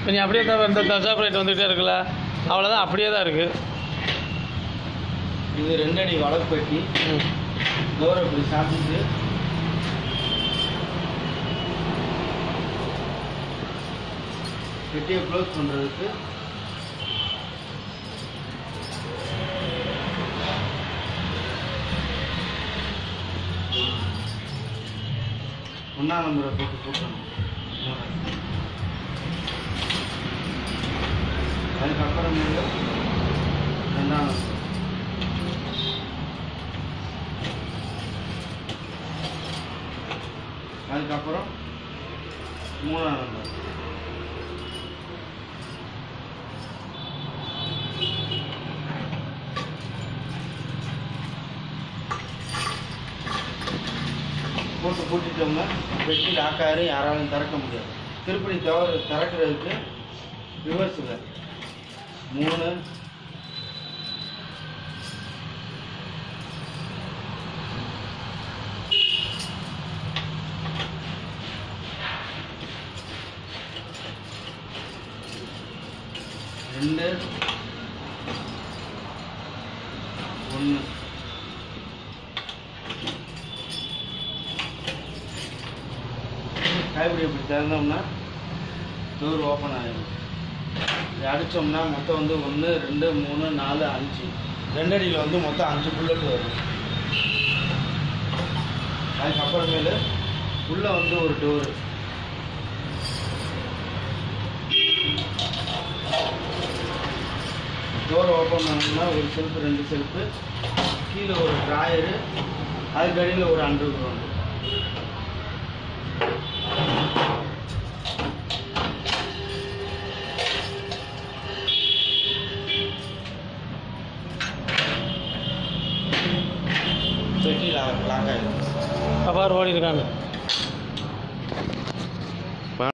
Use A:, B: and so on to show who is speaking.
A: இப்போ நீ அப்படியே தான் இந்த தசா ரைட் வந்துகிட்டே இருக்குல்ல அவ்வளோதான் அப்படியே தான் இருக்குது
B: இது ரெண்டடி வழக்கு பெட்டி டோரை இப்படி சாத்திட்டு பெட்டியை க்ளோஸ் பண்ணுறதுக்கு ஒன்றாம் நம்பரை போட்டு கூட்டணும் அதுக்கப்புறம் வந்து ரெண்டாம் நம்பர் அதுக்கப்புறம் மூணாம் நம்பர் போட்டு பூட்டிட்டோம்னா பெட்டி லாக்காரு யாராலும் திறக்க முடியாது திருப்பதி தவறு திறக்கிறதுக்கு ரிவர்ஸில் மூணு ரெண்டு ஒன்று கைப்பிடி இப்படி திறந்தோம்னா டோர் ஓப்பன் ஆகிடும் இது அடித்தோம்னா மொத்தம் வந்து ஒன்று ரெண்டு மூணு நாலு அஞ்சு ரெண்டடியில் வந்து மொத்தம் அஞ்சு புல்லட் வரும் அதுக்கப்புறமேலு உள்ளே வந்து ஒரு டோரு டோர் ஓப்பன் பண்ணோம்னா ஒரு செல்ஃபு ரெண்டு செல்ஃபு கீழே ஒரு ட்ராயரு அதுக்கு அடியில் ஒரு அண்டர் கிரவுண்டு பெட்டி லாக் லாக் ஆகிடும்
A: அப்பார் ஓடி இருக்காங்க